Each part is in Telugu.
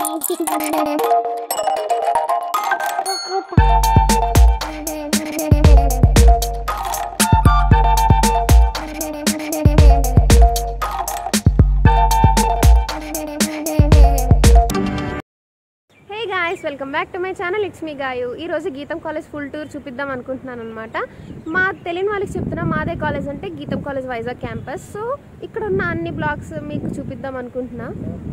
hey guys welcome back to my channel it's me Gayu ఈ రోజు గీతం కాలేజ్ ఫుల్ టూర్ చూపిద్దాం అనుకుంటున్నాను అనమాట మా తెలియని వాళ్ళకి చెప్తున్నా మాదే కాలేజ్ అంటే గీతం కాలేజ్ వైజాగ్ క్యాంపస్ సో ఇక్కడ ఉన్న అన్ని బ్లాగ్స్ మీకు చూపిద్దాం అనుకుంటున్నా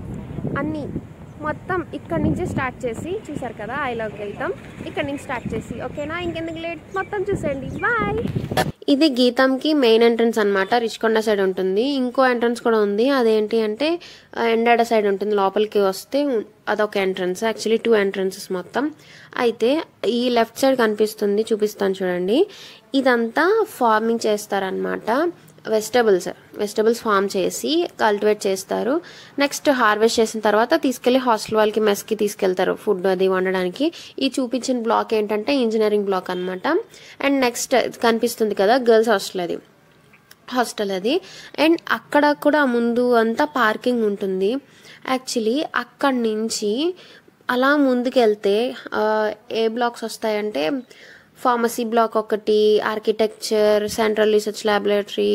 అన్నీ మొత్తం ఇక్కడ నుంచి స్టార్ట్ చేసి చూసారు కదా ఐలోకి వెళ్తాం ఇక్కడ నుంచి స్టార్ట్ చేసి ఓకేనా ఇంకెందుకు లేట్ మొత్తం చూసేయండి బాయ్ ఇది గీతంకి మెయిన్ ఎంట్రన్స్ అనమాట రిచ్కొండ సైడ్ ఉంటుంది ఇంకో ఎంట్రన్స్ కూడా ఉంది అదేంటి అంటే ఆ, ఎండాడ సైడ్ ఉంటుంది లోపలికి వస్తే ఉ- అదొక ఎంట్రన్స్ యాక్చువల్లీ టూ ఎంట్రన్సెస్ మొత్తం అయితే ఈ లెఫ్ట్ సైడ్ కనిపిస్తుంది చూపిస్తాను చూడండి ఇదంతా ఫార్మింగ్ చేస్తారనమాట వెజిటబుల్స్ వెజిటబుల్స్ ఫార్మ్ చేసి కల్టివేట్ చేస్తారు నెక్స్ట్ హార్వెస్ట్ చేసిన తర్వాత తీసుకెళ్లి హాస్టల్ వాళ్ళకి మెస్కి తీసుకెళ్తారు ఫుడ్ అది వండడానికి ఈ చూపించిన బ్లాక్ ఏంటంటే ఇంజనీరింగ్ బ్లాక్ అనమాట అండ్ నెక్స్ట్ కనిపిస్తుంది కదా గర్ల్స్ హాస్టల్ అది హాస్టల్ అది అండ్ అక్కడ కూడా ముందు అంతా పార్కింగ్ ఉంటుంది యాక్చువల్లీ అక్కడి నుంచి అలా ముందుకెళ్తే ఆ, ఏ బ్లాక్స్ వస్తాయంటే ఫార్మసీ బ్లాక్ ఒకటి architecture central research laboratory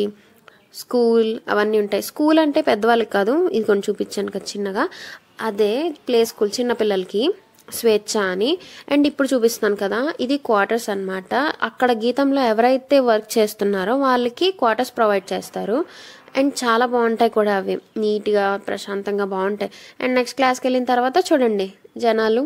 school అవన్నీ ఉంటాయి స్కూల్ అంటే పెద్దవాళ్ళకి కాదు ఇది కొన్ని చూపించాను కదా చిన్నగా అదే ప్లే స్కూల్ చిన్నపిల్లలకి స్వేచ్ఛ అని అండ్ ఇప్పుడు చూపిస్తున్నాను కదా ఇది క్వార్టర్స్ అన్నమాట అక్కడ గీతంలో ఎవరైతే వర్క్ చేస్తున్నారో వాళ్ళకి క్వార్టర్స్ ప్రొవైడ్ చేస్తారు అండ్ చాలా బాగుంటాయి కూడా అవి నీట్గా ప్రశాంతంగా బాగుంటాయి అండ్ నెక్స్ట్ క్లాస్కి వెళ్ళిన తర్వాత చూడండి జనాలు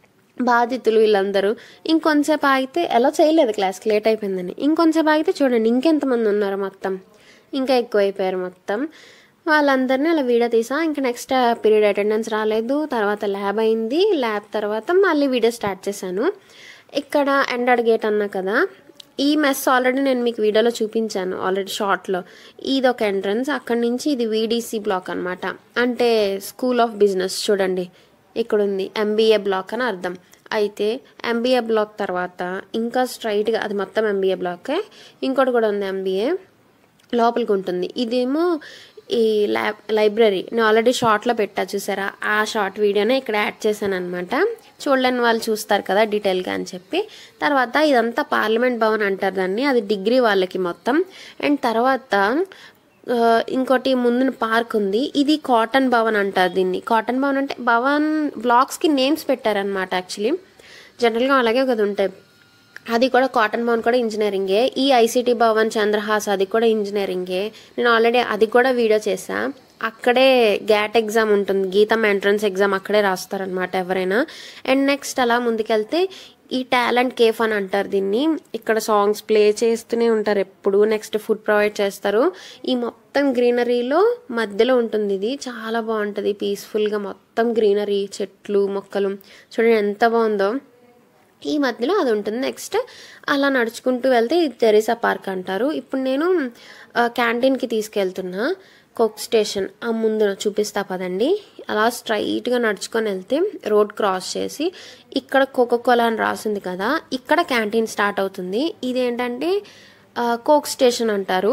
బాధితులు వీళ్ళందరూ ఇంకొంతసేపు ఆగితే ఎలా చేయలేదు క్లాస్కి లేట్ అయిపోయిందని ఇంకొంతసేపు ఆగితే చూడండి ఇంకెంతమంది ఉన్నారు మొత్తం ఇంకా ఎక్కువైపోయారు మొత్తం వాళ్ళందరినీ అలా వీడియో తీసా ఇంకా నెక్స్ట్ పీరియడ్ అటెండెన్స్ రాలేదు తర్వాత ల్యాబ్ అయింది ల్యాబ్ తర్వాత మళ్ళీ వీడియో స్టార్ట్ చేశాను ఇక్కడ ఎండడ్ గేట్ అన్నా కదా ఈ మెస్ ఆల్రెడీ నేను మీకు వీడియోలో చూపించాను ఆల్రెడీ షార్ట్లో ఇది ఒక ఎంట్రన్స్ అక్కడి నుంచి ఇది వీడీసీ బ్లాక్ అన్నమాట అంటే స్కూల్ ఆఫ్ బిజినెస్ చూడండి ఇక్కడ ఉంది ఎంబీఏ బ్లాక్ అని అర్థం అయితే ఎంబీఏ బ్లాక్ తర్వాత ఇంకా స్ట్రైట్గా అది మొత్తం ఎంబీఏ బ్లాకే ఇంకోటి కూడా ఉంది ఎంబీఏ లోపలికి ఉంటుంది ఇదేమో ఈ ల్యాబ్ లైబ్రరీ నేను ఆల్రెడీ షార్ట్లో పెట్టా చూసారా ఆ షార్ట్ వీడియోనే ఇక్కడ యాడ్ చేశాను అనమాట చూడలేని వాళ్ళు చూస్తారు కదా డీటెయిల్గా అని చెప్పి తర్వాత ఇదంతా పార్లమెంట్ భవన్ అంటారు దాన్ని అది డిగ్రీ వాళ్ళకి మొత్తం అండ్ తర్వాత ఆ, ఇంకోటి ముందున పార్క్ ఉంది ఇది కాటన్ భవన్ అంటారు దీన్ని కాటన్ భవన్ అంటే భవన్ బ్లాక్స్కి నేమ్స్ పెట్టారనమాట యాక్చువల్లీ జనరల్గా అలాగే కదా ఉంటాయి అది కూడా కాటన్ భవన్ కూడా ఇంజనీరింగే ఈ ఐసిటి భవన్ చంద్రహాస్ అది కూడా ఇంజనీరింగే నేను ఆల్రెడీ అది కూడా వీడియో చేసా అక్కడే గ్యాట్ ఎగ్జామ్ ఉంటుంది గీతం ఎంట్రన్స్ ఎగ్జామ్ అక్కడే రాస్తారనమాట ఎవరైనా అండ్ నెక్స్ట్ అలా ముందుకెళ్తే ఈ టాలెంట్ కేఫ్ అని అంటారు దీన్ని ఇక్కడ సాంగ్స్ ప్లే చేస్తూనే ఉంటారు ఎప్పుడు నెక్స్ట్ ఫుడ్ ప్రొవైడ్ చేస్తారు ఈ మొత్తం గ్రీనరీలో మధ్యలో ఉంటుంది ఇది చాలా బాగుంటుంది పీస్ఫుల్గా మొత్తం గ్రీనరీ చెట్లు మొక్కలు చూడండి ఎంత బాగుందో ఈ మధ్యలో అది ఉంటుంది నెక్స్ట్ అలా నడుచుకుంటూ వెళ్తే ఇది తెరీసా పార్క్ అంటారు ఇప్పుడు నేను ఆ, క్యాంటీన్కి తీసుకెళ్తున్నా కోక్ స్టేషన్ ఆ ముందు చూపిస్తా పదండి అలా స్ట్రైట్గా నడుచుకొని వెళ్తే రోడ్ క్రాస్ చేసి ఇక్కడ కోకోకోలా అని రాసింది కదా ఇక్కడ క్యాంటీన్ స్టార్ట్ అవుతుంది ఇదేంటంటే ఆ, కోక్ స్టేషన్ అంటారు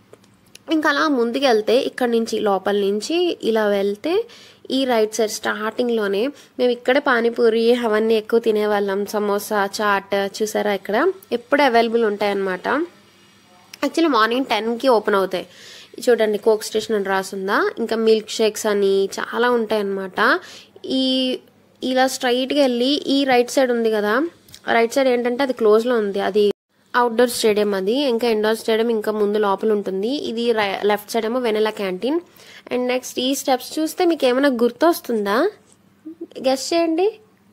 ఇంకా అలా ముందుకు వెళ్తే ఇక్కడ నుంచి లోపల నుంచి ఇలా వెళ్తే ఈ రైట్ సైడ్ స్టార్టింగ్లోనే మేము ఇక్కడే పానీపూరి అవన్నీ ఎక్కువ తినేవాళ్ళం సమోసా చాట్ చూసారా ఇక్కడ ఎప్పుడు అవైలబుల్ ఉంటాయన్నమాట యాక్చువల్లీ మార్నింగ్ టెన్కి ఓపెన్ అవుతాయి చూడండి కోక్ స్టేషన్ అని రాసుందా ఇంకా మిల్క్ షేక్స్ అని చాలా ఉంటాయి అన్నమాట ఈ ఇలా స్ట్రైట్గా వెళ్ళి ఈ రైట్ సైడ్ ఉంది కదా రైట్ సైడ్ ఏంటంటే అది క్లోజ్లో ఉంది అది అవుట్డోర్ స్టేడియం అది ఇంకా ఇండోర్ స్టేడియం ఇంకా ముందు లోపల ఉంటుంది ఇది లెఫ్ట్ సైడ్ ఏమో వెనెలా క్యాంటీన్ అండ్ నెక్స్ట్ ఈ స్టెప్స్ చూస్తే మీకు ఏమైనా గుర్తొస్తుందా గెస్ట్ చేయండి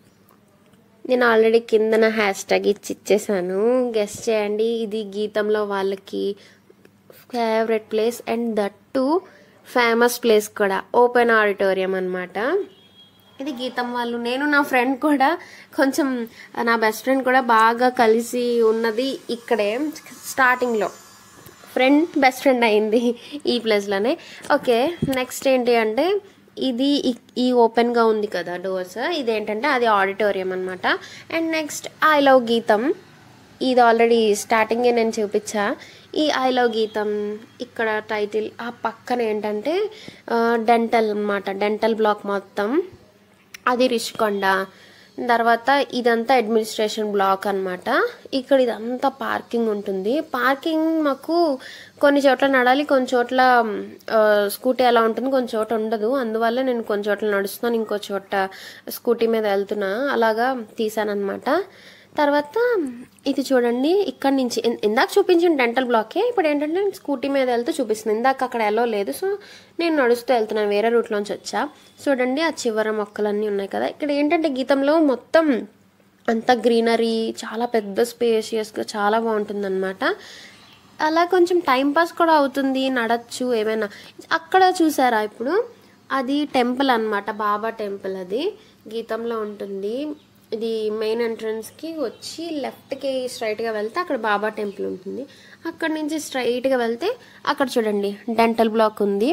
నేను ఆల్రెడీ కిందన హ్యాష్ ట్యాగ్ ఇచ్చి ఇచ్చేసాను గెస్ట్ చేయండి ఇది గీతంలో వాళ్ళకి favourite place and that to famous place కూడా ఓపెన్ ఆడిటోరియం అన్నమాట ఇది గీతం వాళ్ళు నేను నా ఫ్రెండ్ కూడా కొంచెం నా బెస్ట్ ఫ్రెండ్ కూడా బాగా కలిసి ఉన్నది ఇక్కడే స్టార్టింగ్లో ఫ్రెండ్ బెస్ట్ ఫ్రెండ్ అయింది ఈ ప్లేస్లోనే ఓకే నెక్స్ట్ ఏంటి అంటే ఇది ఈ- ఈ ఓపెన్గా ఉంది కదా డోర్స్ ఇదేంటంటే అది ఆడిటోరియం అనమాట అండ్ నెక్స్ట్ ఐ లవ్ గీతం ఇది ఆల్రెడీ స్టార్టింగే నేను చూపించా ఈ ఐ లవ్ గీతం ఇక్కడ టైటిల్ ఆ పక్కన ఏంటంటే డెంటల్ అన్నమాట డెంటల్ బ్లాక్ మొత్తం అది రిషికొండ తర్వాత ఇదంతా అడ్మినిస్ట్రేషన్ బ్లాక్ అన్నమాట ఇక్కడ ఇదంతా పార్కింగ్ ఉంటుంది పార్కింగ్ మాకు కొన్ని చోట్ల నడాలి కొన్ని చోట్ల ఆ, స్కూటీ ఎలా ఉంటుంది కొన్ని చోట ఉండదు అందువల్ల నేను కొన్ని చోట్ల నడుస్తున్నాను ఇంకో చోట స్కూటీ మీద వెళ్తున్నా అలాగా తీసానమాట తర్వాత ఇది చూడండి ఇక్కడ నుంచి ఇం- ఇందాక చూపించిన డెంటల్ బ్లాకే ఇప్పుడు ఏంటంటే నేను స్కూటీ మీద వెళ్తూ చూపిస్తుంది ఇందాక అక్కడ ఎలా లేదు సో నేను నడుస్తూ వెళ్తున్నాను వేరే రూట్లోంచి వచ్చా చూడండి ఆ చివర మొక్కలన్నీ ఉన్నాయి కదా ఇక్కడ ఏంటంటే గీతంలో మొత్తం అంతా గ్రీనరీ చాలా పెద్ద స్పేషియస్గా చాలా బాగుంటుందన్నమాట అలా కొంచెం టైం పాస్ కూడా అవుతుంది నడచ్చు ఏమైనా అక్కడ చూసారా ఇప్పుడు అది టెంపుల్ అన్నమాట బాబా టెంపుల్ అది గీతంలో ఉంటుంది ఇది మెయిన్ ఎంట్రన్స్కి వచ్చి లెఫ్ట్కి స్ట్రైట్గా వెళ్తే అక్కడ బాబా టెంపుల్ ఉంటుంది అక్కడ నుంచి స్ట్రైట్గా వెళ్తే అక్కడ చూడండి డెంటల్ బ్లాక్ ఉంది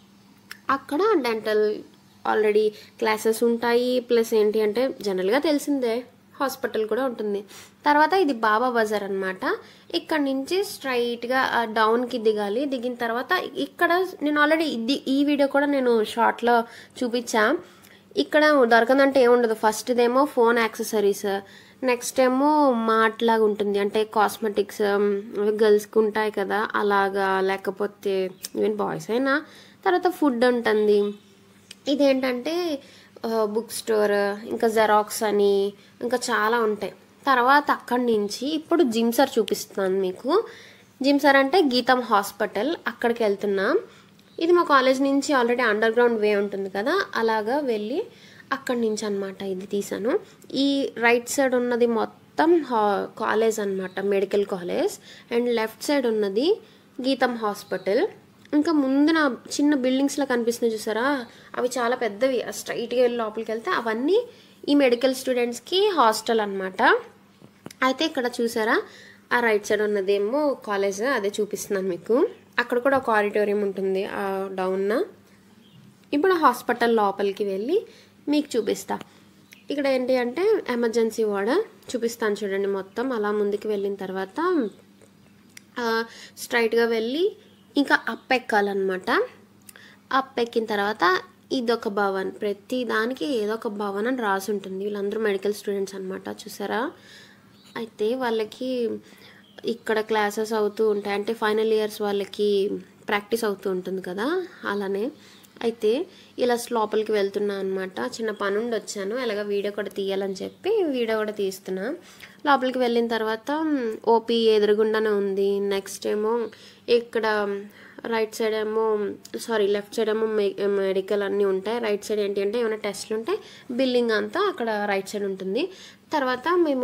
అక్కడ డెంటల్ ఆల్రెడీ క్లాసెస్ ఉంటాయి ప్లస్ ఏంటి అంటే జనరల్గా తెలిసిందే హాస్పిటల్ కూడా ఉంటుంది తర్వాత ఇది బాబా బజార్ అనమాట ఇక్కడ నుంచి స్ట్రైట్గా డౌన్కి దిగాలి దిగిన తర్వాత ఇక్కడ నేను ఆల్రెడీ ఇది ఈ వీడియో కూడా నేను షార్ట్లో చూపించా ఇక్కడ దొరకదంటే ఏముండదు ఫస్ట్ ఏమో ఫోన్ యాక్సెసరీస్ నెక్స్ట్ ఏమో మార్ట్ లాగా ఉంటుంది అంటే కాస్మెటిక్స్ గర్ల్స్కి ఉంటాయి కదా అలాగా లేకపోతే ఈవెన్ బాయ్స్ అయినా తర్వాత ఫుడ్ ఉంటుంది ఇదేంటంటే బుక్ స్టోర్ ఇంకా జెరాక్స్ అని ఇంకా చాలా ఉంటాయి తర్వాత అక్కడి నుంచి ఇప్పుడు జిమ్సర్ చూపిస్తున్నాను మీకు జిమ్సర్ అంటే గీతం హాస్పిటల్ అక్కడికి వెళ్తున్నాం ఇది మా కాలేజ్ నుంచి ఆల్రెడీ అండర్ గ్రౌండ్ వే ఉంటుంది కదా అలాగా వెళ్ళి అక్కడి నుంచి అనమాట ఇది తీసాను ఈ రైట్ సైడ్ ఉన్నది మొత్తం హా- కాలేజ్ అనమాట medical college and left side ఉన్నది గీతం హాస్పిటల్ ఇంకా ముందున చిన్న బిల్డింగ్స్లో కనిపిస్తున్నాయి చూసారా అవి చాలా పెద్దవి స్ట్రైట్గా వెళ్ళి లోపలికి వెళ్తే అవన్నీ ఈ మెడికల్ స్టూడెంట్స్కి హాస్టల్ అన్నమాట అయితే ఇక్కడ చూసారా ఆ రైట్ సైడ్ ఉన్నదేమో కాలేజ్ అదే చూపిస్తున్నాను మీకు అక్కడ కూడా ఒక ఆడిటోరియం ఉంటుంది ఆ డౌన్న ఇప్పుడు హాస్పిటల్ లోపలికి వెళ్ళి మీకు చూపిస్తా ఇక్కడ ఏంటి అంటే ఎమర్జెన్సీ వార్డ్ చూపిస్తాను చూడండి మొత్తం అలా ముందుకు వెళ్ళిన తర్వాత ఆ, స్ట్రైట్గా వెళ్ళి ఇంకా అప్ ఎక్కాలన్నమాట అప్ ఎక్కిన తర్వాత ఇదొక భవన్ ప్రతి దానికి ఏదో ఒక భవన్ అని రాసి ఉంటుంది వీళ్ళందరూ మెడికల్ స్టూడెంట్స్ అనమాట చూసారా అయితే వాళ్ళకి ఇక్కడ క్లాసెస్ అవుతూ ఉంటాయి అంటే ఫైనల్ ఇయర్స్ వాళ్ళకి ప్రాక్టీస్ అవుతూ ఉంటుంది కదా అలానే అయితే ఇలా లోపలికి వెళ్తున్నా అనమాట చిన్న పని ఉండి వచ్చాను అలాగ వీడియో కూడా తీయాలని చెప్పి వీడియో కూడా తీస్తున్నా లోపలికి వెళ్ళిన తర్వాత ఓపీ ఎదురుగుండానే ఉంది నెక్స్ట్ ఏమో ఇక్కడ రైట్ సైడ్ ఏమో సారీ లెఫ్ట్ సైడ్ ఏమో మెడికల్ అన్నీ ఉంటాయి రైట్ సైడ్ ఏంటి అంటే ఏమైనా టెస్ట్లు ఉంటే బిల్లింగ్ అంతా అక్కడ రైట్ సైడ్ ఉంటుంది తర్వాత మేము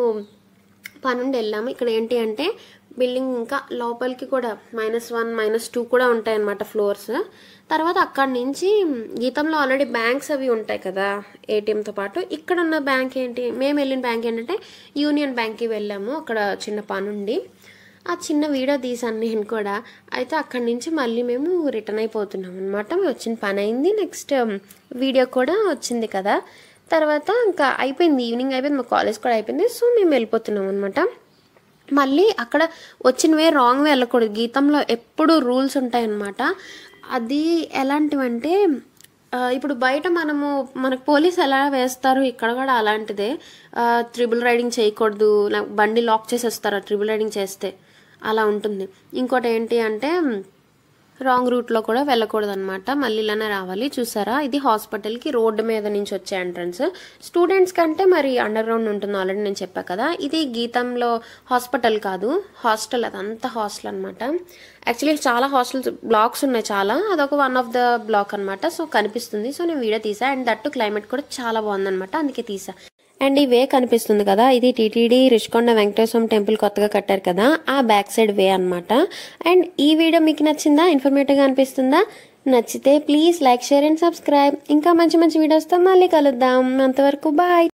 పనుండి వెళ్ళాము ఇక్కడ ఏంటి అంటే బిల్డింగ్ ఇంకా లోపలికి కూడా మైనస్ వన్ మైనస్ టూ కూడా ఉంటాయి అన్నమాట ఫ్లోర్స్ తర్వాత అక్కడి నుంచి గీతంలో ఆల్రెడీ బ్యాంక్స్ అవి ఉంటాయి కదా ఏటీఎంతో పాటు ఇక్కడ ఉన్న బ్యాంక్ ఏంటి మేము వెళ్ళిన బ్యాంక్ ఏంటంటే యూనియన్ బ్యాంక్కి వెళ్ళాము అక్కడ చిన్న పనుండి ఆ చిన్న వీడియో తీసాను నేను కూడా అయితే అక్కడి నుంచి మళ్ళీ మేము రిటర్న్ అయిపోతున్నాం అనమాట మేము వచ్చిన పని అయింది నెక్స్ట్ వీడియో కూడా వచ్చింది కదా తర్వాత ఇంకా అయిపోయింది ఈవినింగ్ అయిపోయింది మా కాలేజ్ కూడా అయిపోయింది సో మేము వెళ్ళిపోతున్నాం అనమాట మళ్ళీ అక్కడ వచ్చిన వే రాంగ్ వే వెళ్ళకూడదు గీతంలో ఎప్పుడు రూల్స్ ఉంటాయన్నమాట అది ఎలాంటివంటే ఆ, ఇప్పుడు బయట మనము మనకు పోలీస్ ఎలా వేస్తారు ఇక్కడ కూడా అలాంటిదే ట్రిపుల్ రైడింగ్ చేయకూడదు లేక బండి లాక్ చేసేస్తారు ట్రిపుల్ రైడింగ్ చేస్తే అలా ఉంటుంది ఇంకోటి ఏంటి అంటే రాంగ్ రూట్లో కూడా వెళ్ళకూడదు అనమాట మళ్ళీ ఇలానే రావాలి చూసారా ఇది హాస్పిటల్కి రోడ్డు మీద నుంచి వచ్చే ఎంట్రన్స్ స్టూడెంట్స్ కంటే మరి అండర్ గ్రౌండ్ ఉంటుంది ఆల్రెడీ నేను చెప్పా కదా ఇది గీతంలో హాస్పిటల్ కాదు హాస్టల్ అదంతా హాస్టల్ అనమాట యాక్చువల్లీ చాలా హాస్టల్స్ బ్లాక్స్ ఉన్నాయి చాలా అదొక వన్ ఆఫ్ ద బ్లాక్ అనమాట సో కనిపిస్తుంది సో నేను వీడియో తీసా అండ్ దట్టు క్లైమేట్ కూడా చాలా బాగుందన్నమాట అందుకే తీసా అండ్ ఈ వే కనిపిస్తుంది కదా ఇది టీటీడీ రిషికొండ వెంకటేశ్వరం టెంపుల్ కొత్తగా కట్టారు కదా ఆ బ్యాక్ సైడ్ వే అన్నమాట అండ్ ఈ వీడియో మీకు నచ్చిందా ఇన్ఫర్మేటివ్గా అనిపిస్తుందా నచ్చితే please like share and subscribe ఇంకా మంచి మంచి వీడియోస్తో మళ్ళీ కలుద్దాం అంతవరకు బాయ్